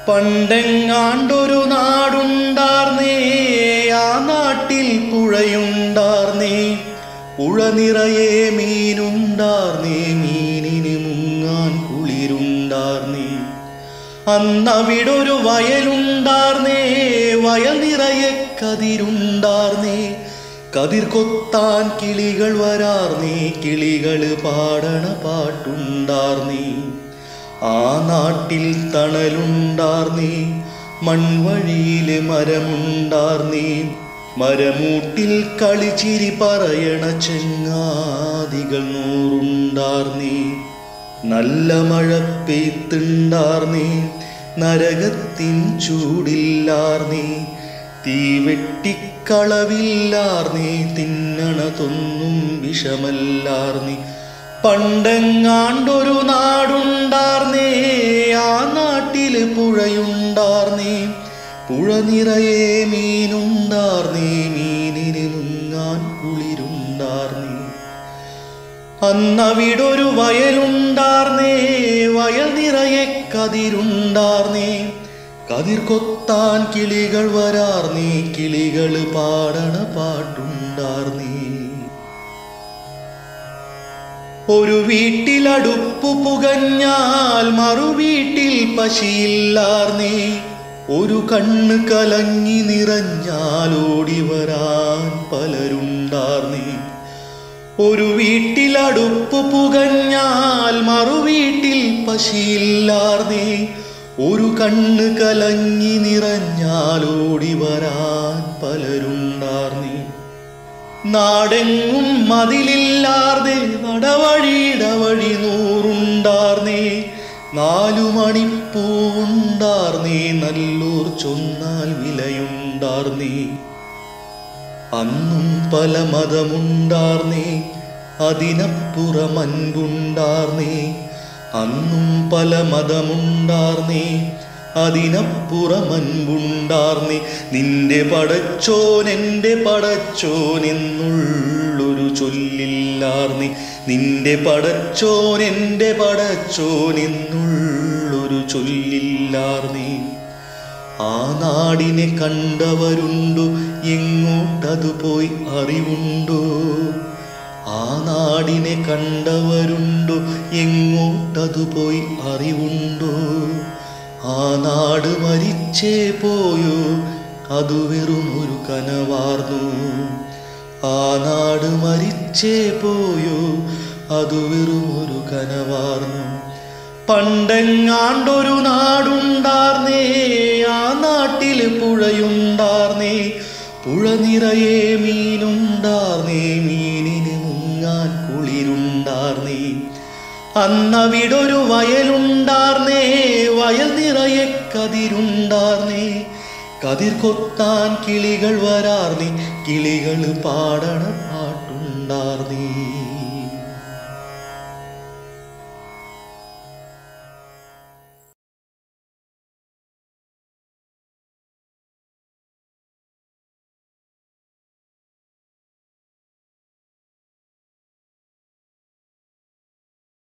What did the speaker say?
പണ്ടെങ്ങാണ്ടൊരു നാടുണ്ടാർന്നേ ആ നാട്ടിൽ പുഴയുണ്ടാർന്നേ പുഴ നിറയെ മീനുണ്ടാർന്നേ മീനിന് മുങ്ങാൻ കുളിരുണ്ടാർന്നേ അന്നവിടൊരു വയലുണ്ടാർന്നേ വയൽ നിറയെ കതിരുണ്ടാർന്നേ കതിർ കൊത്താൻ കിളികൾ വരാർന്നേ കിളികൾ പാടണ പാട്ടുണ്ടാർന്നേ ആ നാട്ടിൽ തണലുണ്ടാർന്നേ മൺവഴിയിലെ മരമുണ്ടാർന്നേ മരമൂട്ടിൽ കളിച്ചിരി പറയണ ചെങ്ങാതികൾ നൂറുണ്ടാർന്നേ നല്ല മഴ പെയ്ത്തുണ്ടാർന്നേ നരകത്തിൻ ചൂടില്ലാർന്നേ തീ വെട്ടിക്കളവില്ലാർന്നേ തിന്നണതൊന്നും വിഷമല്ലാർന്നേ പണ്ടെങ്ങാണ്ടൊരു നാടുണ്ടാർന്നേ ആ നാട്ടില് പുഴയുണ്ടാർന്നേ പുഴ നിറയെ മീനുണ്ടാർന്നേ മീനിന് മുങ്ങാൻ കുളിരുണ്ടാർന്നേ അന്നവിടൊരു വയലുണ്ടാർന്നേ വയൽ നിറയെ കതിരുണ്ടാർന്നേ കതിർ കൊത്താൻ കിളികൾ വരാർന്നേ കിളികൾ പാടണ പാട്ടുണ്ടാർന്നേ ഒരു വീട്ടിലടുപ്പു പുകഞ്ഞാൽ മറുവീട്ടിൽ പശിയില്ലാർന്നേ ഒരു കണ്ണ് കലങ്ങി നിറഞ്ഞാൽ ഓടി വരാൻ പലരുണ്ടാർന്നേ ഒരു വീട്ടിലടുപ്പ് പുകഞ്ഞാൽ മറുവീട്ടിൽ പശിയില്ലാർന്നേ ഒരു കണ്ണ് കലങ്ങി നിറഞ്ഞാൽ ഓടി വരാൻ പലരുണ്ടാർന്നേ നാടെങ്ങും മതിലില്ലാർന്നേ നടവഴിയിടവഴി നൂറുണ്ടാർന്നേ നാലു മണിപ്പൂണ്ടാർന്നേ നല്ലൂർ ചൊന്നാൽ വിലയുണ്ടാർന്നേ അന്നും പല മതമുണ്ടാർന്നേ അതിനപ്പുറം അൻപുണ്ടാർന്നേ അന്നും പല മതമുണ്ടാർന്നേ അതിനപ്പുറം അൻപുണ്ടാർന്നേ നിന്റെ പടച്ചോൻ എൻ്റെ പടച്ചോൻ എന്നുള്ളൊരു ചൊല്ലില്ലാർന്നേ നിന്റെ പടച്ചോൻ എൻ്റെ പടച്ചോൻ എന്നുള്ളൊരു ചൊല്ലില്ലാർന്നേ ആ നാടിനെ കണ്ടവരുണ്ടോ എങ്ങോട്ടതു പോയി അറിവുണ്ടോ ആ നാടിനെ കണ്ടവരുണ്ടോ എങ്ങോട്ടതു പോയി അറിവുണ്ടോ ആ നാട് മരിച്ചേ പോയോ അതു വെറും ഒരു കനവാർന്നു ആ നാട് മരിച്ചേ പോയോ അതു വെറും ഒരു കനവാർന്നു പണ്ടെങ്ങാണ്ടൊരു നാടുണ്ടാർന്നേ ആ നാട്ടിൽ പുഴയുണ്ടാർന്നേ പുഴ നിറയെ മീനുണ്ടാർന്നേ മീനിന് മുങ്ങാൻ കുളിരുണ്ടാർന്നേ അന്നവിടൊരു വയലുണ്ടാർന്നേ വയൽ നിറയെ കതിരുണ്ടാർന്നേ കതിർ കൊത്താൻ കിളികൾ വരാർന്നേ കിളികൾ പാടണ പാട്ടുണ്ടാർന്നേ